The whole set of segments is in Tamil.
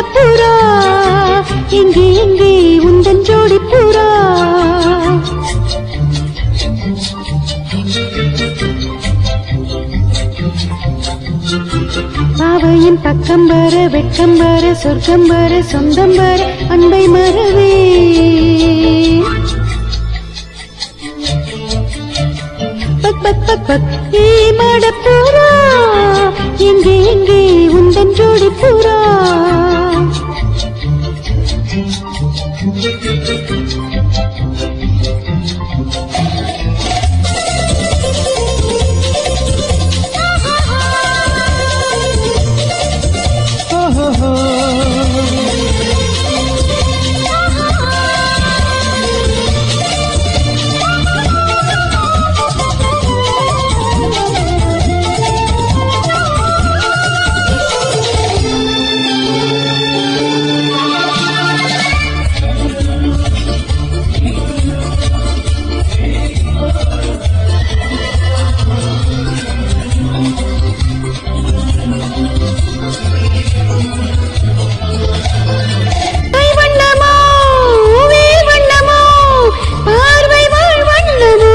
புறா எங்கே எங்கே உந்தன் ஜோடி புறா பாவையின் பக்கம் வர வெட்கம் வர சொர்க்கம் வர சொந்தம் வர அன்பை மறவே பக் பக் பக் பக் ஏ மடப்புறா எங்கே எங்கே உந்தன் ஜோடி புறா கை வண்ணமோ வேல் வண்ணமோ பார்வை வாழ் வண்ணமோ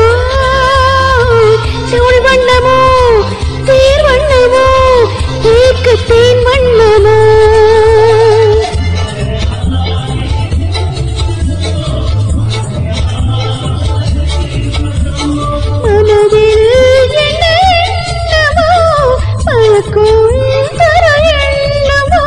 தோள் வண்ணமோ தேர் வண்ணமோ தேக்கு தேன் வண்ணமோ மனதில் என்ன எண்ணமோ பழக்கும் தர எண்ணமோ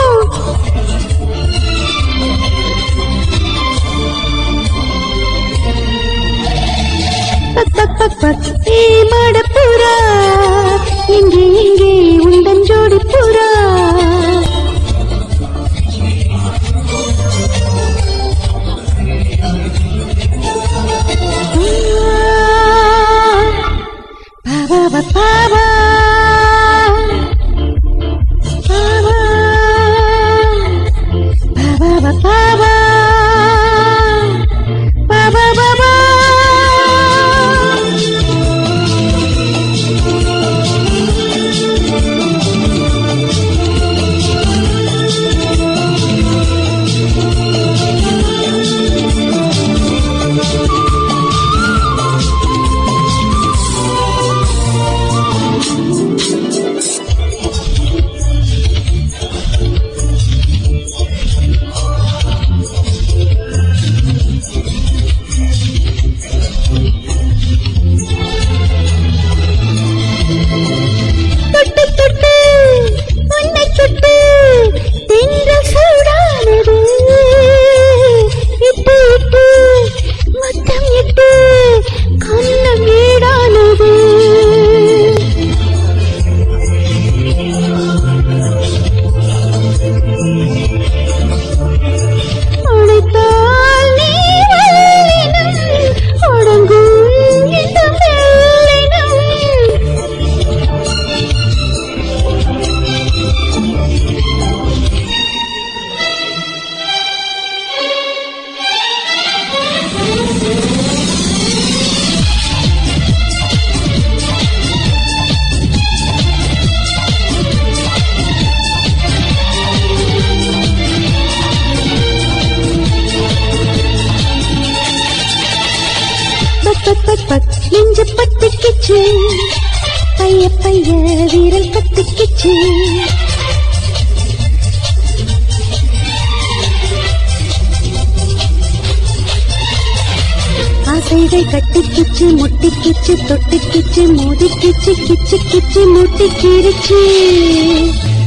பக் பக் பக் பக் ஏ மடப்புறா எங்கே எங்கே உந்தன் ஜோடி புறா பாவா பாவா பாவா பாவா பாவா பாவா பாவா தொட்டு தொட்டு உன்னை தொட்டு தென்றல் சூடானது இட்டு இட்டு முத்தம் இட்டு கண்ணம் வீடானது அழைத்தால் நீ வல்லினம் அடங்கும் இந்த மெல்லினம் பக் பக் பக் பக் நெஞ்சு பத்துக்கிச்சு பைய பைய வீரல் கத்துக்கிச்சு ஆசைகள் கட்டிக்கிச்சு முட்டிக்கிச்சு தொட்டுக்கிச்சு மோதிக்கிச்சு கிச்சு கிச்சு முட்டிக்கிருச்சு